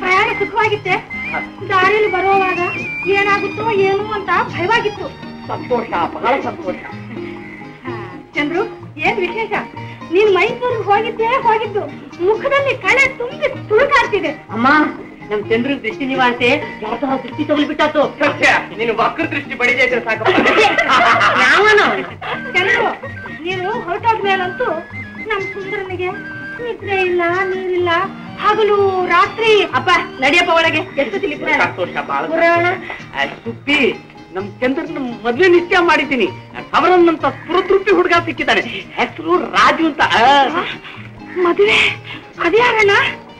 ಪ್ರಯಾಣ ಸುಖವಾಗಿತ್ತೆ ದಾರಿಯಲ್ಲಿ ಬರುವಾಗ ಏನಾಗುತ್ತೋ ಏನೋ ಅಂತ ಭಯವಾಗಿತ್ತು ಸಂತೋಷ ಬಹಳ ಸಂತೋಷ ಹಾ, ಚಂದ್ರು ಏನ್ ವಿಶೇಷ ನೀನ್ ಮೈಸೂರಿಗೆ ಹೋಗಿದ್ದೇ ಹೋಗಿದ್ದು ಮುಖದಲ್ಲಿ ಕಳೆ ತುಂಬಿ ತುಳುಕಾಡ್ತಿದೆ ಅಮ್ಮ ನಮ್ ಚಂದ್ರ ದೃಷ್ಟಿ ನಿವಾಸೆ ಯಾವ್ದೋ ದೃಷ್ಟಿ ತಗೊಳ್ಬಿಟ್ಟಾತು ಸತ್ಯ ನೀನು ವಕ್ರ ದೃಷ್ಟಿ ಬಡಿದೆ ಸಾಕಪ್ಪ ಚಂದ್ರು ನೀನು ಹೊರಟಾದ್ಮೇಲಂತೂ ನಮ್ ಸುಂದರನಿಗೆ ನಿದ್ರೆ ಇಲ್ಲ ನೀರಿಲ್ಲ ಹಗಲು ರಾತ್ರಿ ಅಪ್ಪ ನಡಿಯಪ್ಪ ಒಳಗೆ ಎಷ್ಟು ಸಂತೋಷ ಬಹಳ ಪುರಾಣ. ಆ, ಸುಬ್ಬಿ ನಮ್ ಚಂದ್ರನ ಮದ್ವೆ ನಿಶ್ಚಯ ಮಾಡಿದ್ದೀನಿ ಅವರನ್ನಂತ ಸ್ಫುರತೃಪ್ತಿ ಹುಡುಗ ಸಿಕ್ಕಿದ್ದಾನೆ ಹೆಸರು ರಾಜು ಅಂತ ಆ. ಮದುವೆ ಅದ್ಯಾರಣ್ಣ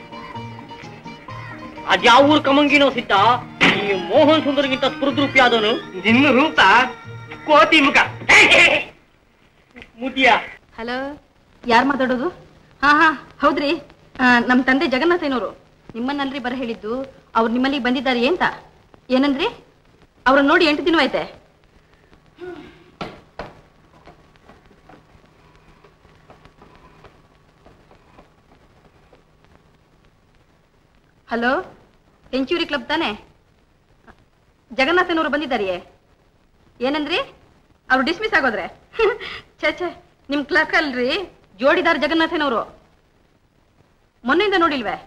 ಅದ್ಯಾವ ಊರ್ ಕಮಂಗಿನೋ ಸಿದ್ದ ಈ ಮೋಹನ್ ಸುಂದರ್ಗಿಂತ ಸ್ಫುರತೃಪ್ತಿ ಆದವನು ನಿನ್ನ ರೂಪ ಕೋತಿ ಮುಖ ಮುದಿಯ ಹಲೋ ಯಾರು ಮಾತಾಡೋದು ಹಾ ಹಾ ಹೌದ್ರಿ ಆ, ನಮ್ ತಂದೆ ಜಗನ್ನಾಥಯ್ಯನವರು ನಿಮ್ಮನ್ನಲ್ರಿ ಬರ ಹೇಳಿದ್ದು ಅವ್ರು ನಿಮ್ಮಲ್ಲಿ ಬಂದಿದ್ದಾರೆ ಅಂತ ಏನಂದ್ರಿ ಅವ್ರನ್ನ ನೋಡಿ ಎಂಟು ದಿನವಾಯ್ತೆ ಹಲೋ ಸೆಂಚುರಿ ಕ್ಲಬ್ ತಾನೆ ಜಗನ್ನಾಥನವರು ಬಂದಿದ್ದಾರೆಯೇ ಏನಂದ್ರಿ ಅವ್ರು ಡಿಸ್ಮಿಸ್ ಆಗೋದ್ರೆ ಛೇ ಛೇ ನಿಮ್ ಕ್ಲರ್ಕ್ ಅಲ್ರಿ ಜೋಡಿದಾರ್ ಜಗನ್ನಾಥನವರು ಮೊನ್ನೆಯಿಂದ ನೋಡಿಲ್ವೇ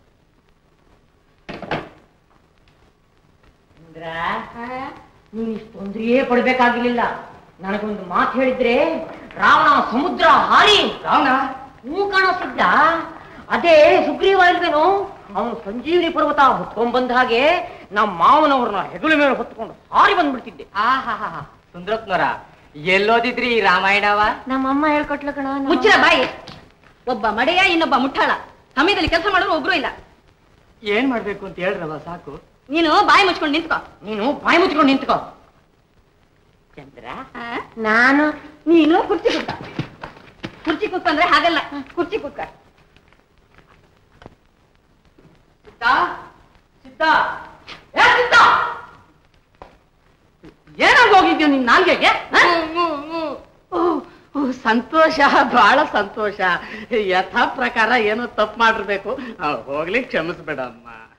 ನೀನ್ ಇಷ್ಟು ತೊಂದರೆಯೇ ಪಡ್ಬೇಕಾಗಿರ್ಲಿಲ್ಲ ನನಗೊಂದು ಮಾತು ಹೇಳಿದ್ರೆ ರಾವಣ ಸಮುದ್ರ ಹಾರಿ ರಾವಣ ಹೂ ಕಾಣಿಸ್ತಿದ್ದ ಅದೇ ಸುಗ್ರೀವ ಇಲ್ವೇನು ಅವನು ಸಂಜೀವಿನಿ ಪರ್ವತ ಹೊತ್ಕೊಂಡ್ ಬಂದ ಹಾಗೆ ನಮ್ಮ ಮಾವನವ್ರನ್ನ ಹೆಗಲ ಮೇಲೆ ಹೊತ್ಕೊಂಡು ಹಾರಿ ಬಂದ್ಬಿಡ್ತಿದ್ದೆ ಆಹಾ ಸುಂದ್ರತ್ನವರ ಎಲ್ಲೋದಿದ್ರಿ ಈ ರಾಮಾಯಣವ ನಮ್ಮಮ್ಮ ಹೇಳ್ಕೊಟ್ಲು ಕಣ ಮುಚ್ಚಿರ ಬಾಯಿ ಒಬ್ಬ ಮಡೆಯ ಇನ್ನೊಬ್ಬ ಮುಟ್ಟಾಳ ಸಮಯದಲ್ಲಿ ಕೆಲಸ ಮಾಡೋರು ಒಬ್ರು ಇಲ್ಲ ಏನ್ ಮಾಡ್ಬೇಕು ಅಂತ ಹೇಳ್ರವ ಸಾಕು ನೀನು ಬಾಯಿ ಮುಚ್ಕೊಂಡು ನಿಂತ್ಕೋ ನೀನು ಬಾಯಿ ಮುಚ್ಕೊಂಡು ನಿಂತ್ಕೋ ಚಂದ್ರ ಆ? ನಾನು ನೀನು ಕುರ್ಚಿ ಕೂತ ಕುರ್ಚಿ ಕೂತ್ಕೊಂಡ್ರೆ ಹಾಗಲ್ಲ ಕುರ್ಚಿ ಕೂತ್ಕ ಸಿದ್ಧ ಸಿದ್ಧ ಏ ಸಿದ್ಧ ಏನಾಗ ಹೋಗಿದ್ಯೋ ನಿನ್ ನಾಲ್ಗೆಗೆ ಹ? ಓ, ಓ, ಸಂತೋಷ ಬಹಳ ಸಂತೋಷ ಯಥಾ ಪ್ರಕಾರ ಏನೋ ತಪ್ಪು ಮಾಡಿರ್ಬೇಕು ಆ, ಹೋಗ್ಲಿ ಕ್ಷಮಿಸ್ಬೇಡಮ್ಮ